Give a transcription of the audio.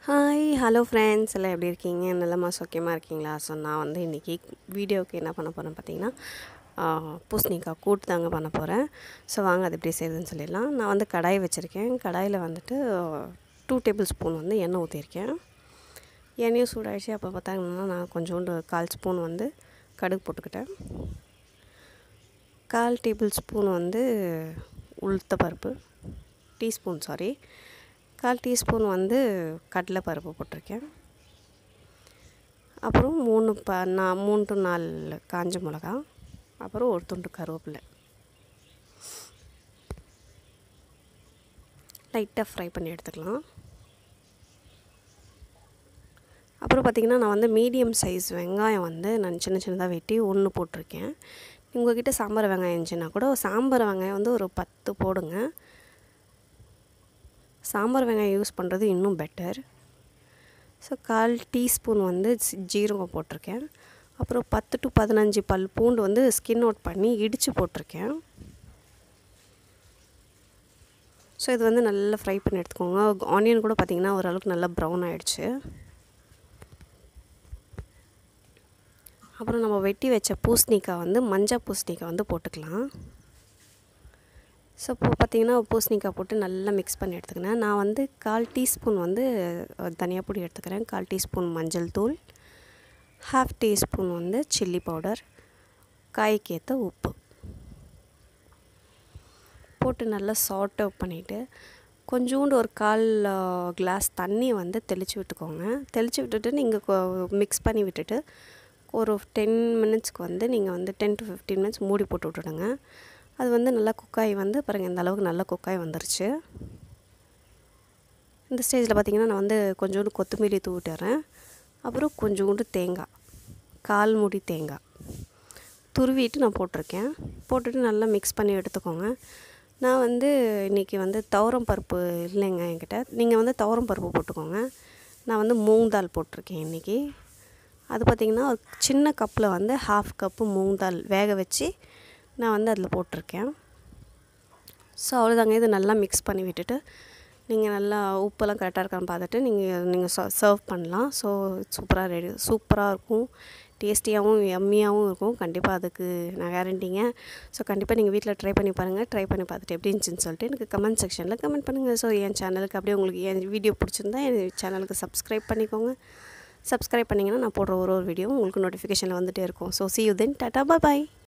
hi hello friends எல்லாம் எப்படி இருக்கீங்க நல்லமா சௌக்கியமாக இருக்கீங்களா ஸோ நான் வந்து இன்றைக்கி வீடியோவுக்கு என்ன பண்ண போகிறேன் பார்த்தீங்கன்னா ஆ, பூசணிக்காய் கூட்டு தாங்க பண்ண போகிறேன் ஸோ வாங்க அது எப்படி செய்யுதுன்னு சொல்லிடலாம் நான் வந்து கடாய் வச்சுருக்கேன் கடாயில் வந்துட்டு டூ டேபிள் ஸ்பூன் வந்து எண்ணெய் ஊற்றிருக்கேன் எண்ணெயும் சூடாயிடுச்சு அப்போ பார்த்தாங்கன்னா நான் கொஞ்சோண்டு கால் ஸ்பூன் வந்து கடுகு போட்டுக்கிட்டேன் கால் டேபிள் ஸ்பூன் வந்து உளுத்த பருப்பு டீஸ்பூன் சாரி கால் டீஸ்பூன் வந்து கடலை பருப்பு போட்டிருக்கேன் அப்புறம் மூணு ப நான் மூணு டு நாலு காஞ்ச மிளகா அப்புறம் ஒரு துண்டு கருவேப்பிலை லைட்டாக ஃப்ரை பண்ணி எடுத்துக்கலாம் அப்புறம் பார்த்திங்கன்னா நான் வந்து மீடியம் சைஸ் வெங்காயம் வந்து நான் சின்ன சின்னதாக வெட்டி ஒன்று போட்டிருக்கேன் உங்கள்கிட்ட சாம்பார் வெங்காயம் இருந்துச்சுன்னா கூட சாம்பார் வெங்காயம் வந்து ஒரு பத்து போடுங்க சாம்பார் வெங்காயம் யூஸ் பண்ணுறது இன்னும் பெட்டர் ஸோ கால் டீஸ்பூன் வந்து சி- ஜீரகம் போட்டிருக்கேன் அப்புறம் பத்து டு பதினஞ்சு பல் பூண்டு வந்து ஸ்கின் அவுட் பண்ணி இடித்து போட்டிருக்கேன் ஸோ இது வந்து நல்லா ஃப்ரை பண்ணி எடுத்துக்கோங்க ஆனியன் கூட பார்த்திங்கன்னா ஓரளவுக்கு நல்லா ப்ரௌன் ஆகிடுச்சு அப்புறம் நம்ம வெட்டி வச்ச பூசணிக்காய் வந்து மஞ்சள் பூசணிக்காய் வந்து போட்டுக்கலாம் ஸோ இப்போ பார்த்தீங்கன்னா பூசணிக்காய் போட்டு நல்லா மிக்ஸ் பண்ணி எடுத்துக்கினேன் நான் வந்து கால் டீஸ்பூன் வந்து அஹ், தனியா பொடி எடுத்துக்கிறேன் கால் டீஸ்பூன் மஞ்சள் தூள் ஹாஃப் டீஸ்பூன் வந்து சில்லி பவுடர் காய்க்கேற்ற உப்பு போட்டு நல்லா சார்ட் அவுட் பண்ணிவிட்டு கொஞ்சோண்டு ஒரு கால் கிளாஸ் தண்ணி வந்து தெளித்து விட்டுக்கோங்க தெளித்து விட்டுட்டு நீங்கள் மிக்ஸ் பண்ணி விட்டுட்டு ஒரு டென் மினிட்ஸ்க்கு வந்து நீங்கள் வந்து டென் டு ஃபிஃப்டீன் மினிட்ஸ் மூடி போட்டு விட்டுடுங்க அது வந்து நல்லா குக்காய் வந்து பாருங்கள் இந்த அளவுக்கு நல்லா குக்காய் வந்துருச்சு இந்த ஸ்டேஜில் பார்த்தீங்கன்னா நான் வந்து கொஞ்சோண்டு கொத்தமல்லி தூவிட்டுறேன் அப்புறம் கொஞ்சோண்டு தேங்காய் கால் மூடி தேங்காய் துருவிட்டு நான் போட்டிருக்கேன் போட்டுட்டு நல்லா மிக்ஸ் பண்ணி எடுத்துக்கோங்க நான் வந்து இன்றைக்கி வந்து துவரம் பருப்பு இல்லைங்க என்கிட்ட நீங்கள் வந்து துவரம் பருப்பு போட்டுக்கோங்க நான் வந்து மூங் தால் போட்டிருக்கேன் இன்றைக்கி அது பார்த்திங்கன்னா ஒரு சின்ன கப்பில் வந்து ஹாஃப் கப்பு மூங் தால் வேக வச்சு நான் வந்து அதில் போட்டிருக்கேன் ஸோ அவ்வளோதாங்க இது நல்லா மிக்ஸ் பண்ணி விட்டுட்டு நீங்கள் நல்லா உப்பெல்லாம் கரெக்டாக இருக்கான்னு பார்த்துட்டு நீங்கள் நீங்கள் சர்வ் பண்ணலாம் ஸோ சூப்பராக ரெடி சூப்பராக இருக்கும் டேஸ்டியாகவும் எம்மியாகவும் இருக்கும் கண்டிப்பாக அதுக்கு நான் கேரண்டிங்க ஸோ கண்டிப்பாக நீங்கள் வீட்டில் ட்ரை பண்ணி பாருங்கள் ட்ரை பண்ணி பார்த்துட்டு எப்படி இருந்துச்சுன்னு சொல்லிட்டு எனக்கு கமெண்ட் செக்ஷனில் கமெண்ட் பண்ணுங்கள் ஸோ என் சேனலுக்கு அப்படியே உங்களுக்கு என் வீடியோ பிடிச்சிருந்தா என் சேனலுக்கு சப்ஸ்கிரைப் பண்ணிக்கோங்க சப்ஸ்கிரைப் பண்ணிங்கன்னா நான் போடுற ஒரு ஒரு வீடியோ உங்களுக்கு நோட்டிஃபிகேஷனில் வந்துகிட்டே இருக்கும் so see you then tata bye bye